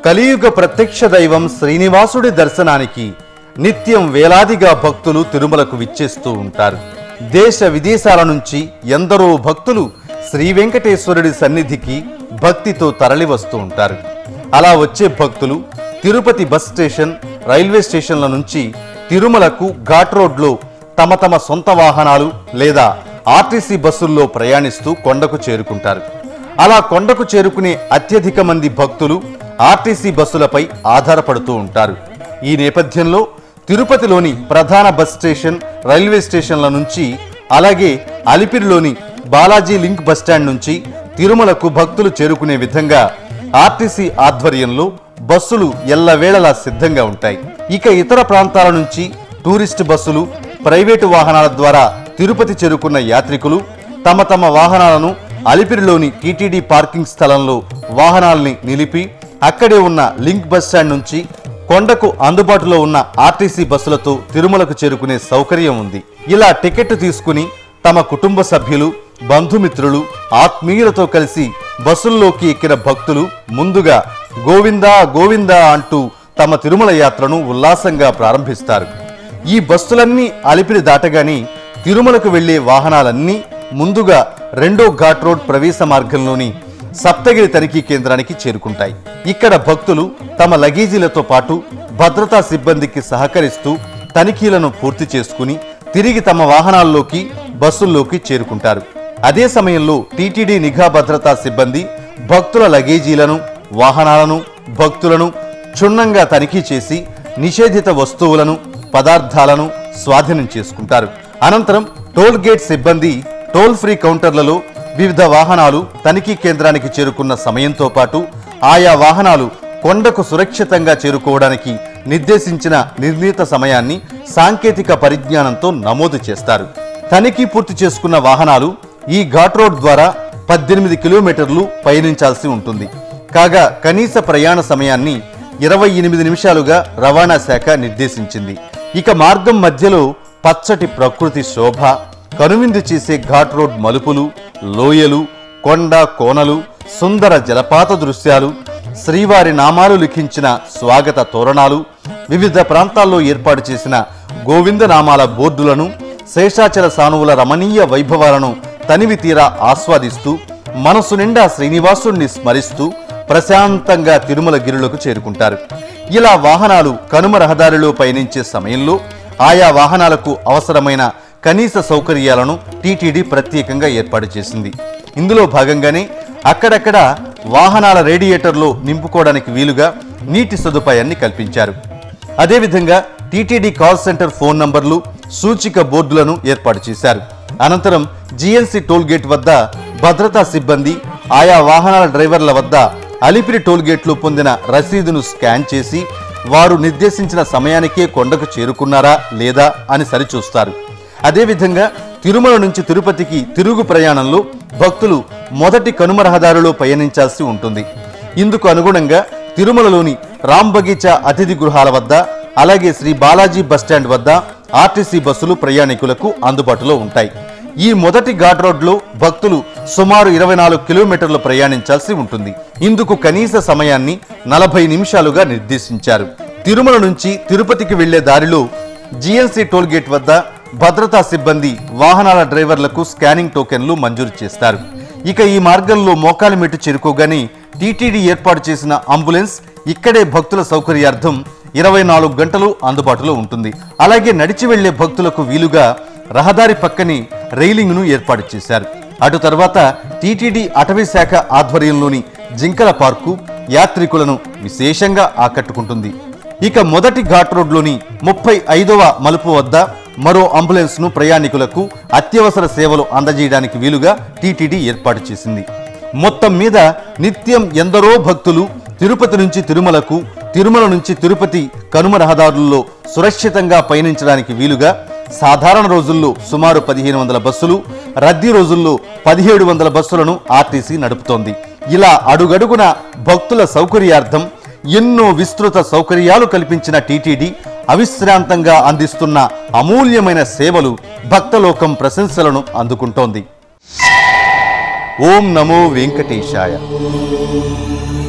కలియుగ ప్రత్యక్ష దైవం శ్రీనివాసుడి దర్శనానికి నిత్యం వేలాదిగా భక్తులు తిరుమలకు విచ్చేస్తూ ఉంటారు దేశ విదేశాల నుంచి ఎందరో భక్తులు శ్రీ వెంకటేశ్వరుడి సన్నిధికి భక్తితో తరలి వస్తూ ఉంటారు అలా వచ్చే భక్తులు తిరుపతి బస్ స్టేషన్ రైల్వే స్టేషన్ల నుంచి తిరుమలకు ఘాట్ రోడ్లో తమ తమ సొంత వాహనాలు లేదా ఆర్టీసీ బస్సుల్లో ప్రయాణిస్తూ కొండకు చేరుకుంటారు అలా కొండకు చేరుకునే అత్యధిక మంది భక్తులు ఆర్టీసీ బస్సులపై ఆధారపడుతూ ఉంటారు ఈ నేపథ్యంలో తిరుపతిలోని ప్రధాన బస్ స్టేషన్ రైల్వే స్టేషన్ల నుంచి అలాగే అలిపిరిలోని బాలాజీ లింక్ బస్టాండ్ నుంచి తిరుమలకు భక్తులు చేరుకునే విధంగా ఆర్టీసీ ఆధ్వర్యంలో బస్సులు ఎల్లవేళలా సిద్ధంగా ఉంటాయి ఇక ఇతర ప్రాంతాల నుంచి టూరిస్ట్ బస్సులు ప్రైవేటు వాహనాల ద్వారా తిరుపతి చేరుకున్న యాత్రికులు తమ తమ వాహనాలను అలిపిరిలోని టీటీడీ పార్కింగ్ స్థలంలో వాహనాల్ని నిలిపి అక్కడే ఉన్న లింక్ బస్ స్టాండ్ నుంచి కొండకు అందుబాటులో ఉన్న ఆర్టీసీ బస్సులతో తిరుమలకు చేరుకునే సౌకర్యం ఉంది ఇలా టికెట్ తీసుకుని తమ కుటుంబ సభ్యులు బంధుమిత్రులు ఆత్మీయులతో కలిసి బస్సుల్లోకి ఎక్కిన భక్తులు ముందుగా గోవిందా గోవిందా అంటూ తమ తిరుమల యాత్రను ఉల్లాసంగా ప్రారంభిస్తారు ఈ బస్సులన్నీ అలిపిరి దాటగాని తిరుమలకు వెళ్లే వాహనాలన్నీ ముందుగా రెండో ఘాట్ రోడ్ ప్రవేశ మార్గంలోని సప్తగిరి తనిఖీ కేంద్రానికి చేరుకుంటాయి ఇక్కడ భక్తులు తమ లగేజీలతో పాటు భద్రతా సిబ్బందికి సహకరిస్తూ తనిఖీలను పూర్తి చేసుకుని తిరిగి తమ వాహనాల్లోకి బస్సుల్లోకి చేరుకుంటారు అదే సమయంలో టీటీడీ నిఘా భద్రతా సిబ్బంది భక్తుల లగేజీలను వాహనాలను భక్తులను క్షుణ్ణంగా తనిఖీ చేసి నిషేధిత వస్తువులను పదార్థాలను స్వాధీనం చేసుకుంటారు అనంతరం టోల్ గేట్ సిబ్బంది టోల్ ఫ్రీ కౌంటర్లలో వివిధ వాహనాలు తనిఖీ కేంద్రానికి చేరుకున్న సమయంతో పాటు ఆయా వాహనాలు కొండకు సురక్షితంగా చేరుకోవడానికి నిర్దేశించిన నిర్ణీత సమయాన్ని సాంకేతిక పరిజ్ఞానంతో నమోదు చేస్తారు తనిఖీ పూర్తి చేసుకున్న వాహనాలు ఈ ఘాట్ రోడ్ ద్వారా పద్దెనిమిది కిలోమీటర్లు పయనించాల్సి ఉంటుంది కాగా కనీస ప్రయాణ సమయాన్ని ఇరవై ఎనిమిది నిమిషాలుగా రవాణా శాఖ నిర్దేశించింది ఇక మార్గం మధ్యలో పచ్చటి ప్రకృతి శోభ కనువిందు చేసే ఘాట్ రోడ్ మలుపులు లోయలు కొండ కోనలు సుందర జలపాత దృశ్యాలు శ్రీవారి నామాలు లిఖించిన స్వాగత తోరణాలు వివిధ ప్రాంతాల్లో ఏర్పాటు చేసిన గోవింద నామాల బోర్డులను శేషాచల సానువుల రమణీయ వైభవాలను తనివి తీరా ఆస్వాదిస్తూ మనసు నిండా శ్రీనివాసుణ్ణి స్మరిస్తూ ప్రశాంతంగా తిరుమల గిరులకు చేరుకుంటారు ఇలా వాహనాలు కనుమ రహదారిలో పయనించే సమయంలో ఆయా వాహనాలకు అవసరమైన కనీస సౌకర్యాలను టీటీడీ ప్రత్యేకంగా ఏర్పాటు చేసింది ఇందులో భాగంగానే అక్కడక్కడ వాహనాల రేడియేటర్లో నింపుకోవడానికి వీలుగా నీటి సదుపాయాన్ని కల్పించారు అదేవిధంగా టీటీడీ కాల్ సెంటర్ ఫోన్ నంబర్లు సూచిక బోర్డులను ఏర్పాటు చేశారు అనంతరం జీఎన్సీ టోల్ గేట్ వద్ద భద్రతా సిబ్బంది ఆయా వాహనాల డ్రైవర్ల వద్ద అలిపిరి టోల్ గేట్లో పొందిన రసీదును స్కాన్ చేసి వారు నిర్దేశించిన సమయానికే కొండకు చేరుకున్నారా లేదా అని సరిచూస్తారు అదేవిధంగా తిరుమల నుంచి తిరుపతికి తిరుగు ప్రయాణంలో భక్తులు మొదటి కనుమ రహదారిలో పయనించాల్సి ఉంటుంది ఇందుకు అనుగుణంగా తిరుమలలోని రామ్ బగీచా అతిథి గృహాల వద్ద అలాగే శ్రీ బాలాజీ బస్టాండ్ వద్ద ఆర్టీసీ బస్సులు ప్రయాణికులకు అందుబాటులో ఉంటాయి ఈ మొదటి ఘాట్ రోడ్లో భక్తులు సుమారు ఇరవై నాలుగు కిలోమీటర్లు ప్రయాణించాల్సి ఉంటుంది ఇందుకు కనీస సమయాన్ని నలభై నిమిషాలుగా నిర్దేశించారు తిరుమల నుంచి తిరుపతికి వెళ్లే దారిలో జీఎన్సీ టోల్ గేట్ వద్ద భద్రతా సిబ్బంది వాహనాల డ్రైవర్లకు స్కానింగ్ టోకెన్లు మంజూరు చేస్తారు ఇక ఈ మార్గంలో మోకాలి మెట్టు చేరుకోగానే టీటీడీ ఏర్పాటు చేసిన అంబులెన్స్ ఇక్కడే భక్తుల సౌకర్యార్థం ఇరవై నాలుగు గంటలు అందుబాటులో ఉంటుంది అలాగే నడిచి వెళ్లే భక్తులకు వీలుగా రహదారి పక్కనే రైలింగ్ను ఏర్పాటు చేశారు అటు తర్వాత టీటీడీ అటవీ శాఖ ఆధ్వర్యంలోని జింకల పార్కు యాత్రికులను విశేషంగా ఆకట్టుకుంటుంది ఇక మొదటి ఘాట్ రోడ్లోని ముప్పై ఐదవ మలుపు వద్ద మరో అంబులెన్స్ ను ప్రయాణికులకు అత్యవసర సేవలు అందజేయడానికి వీలుగా టీటీడీ ఏర్పాటు చేసింది మొత్తం మీద నిత్యం ఎందరో భక్తులు తిరుపతి నుంచి తిరుమలకు తిరుమల నుంచి తిరుపతి కనుమ రహదారుల్లో సురక్షితంగా పయనించడానికి వీలుగా సాధారణ రోజుల్లో సుమారు పదిహేను వందల బస్సులు రద్దీ రోజుల్లో పదిహేడు వందల బస్సులను ఆర్టీసీ నడుపుతోంది ఇలా అడుగడుగున భక్తుల సౌకర్యార్థం ఎన్నో విస్తృత సౌకర్యాలు కల్పించిన టీటీడీ అవిశ్రాంతంగా అందిస్తున్న అమూల్యమైన సేవలు భక్తలోకం ప్రశంసలను అందుకుంటోంది ఓం నమో వెంకటేశాయ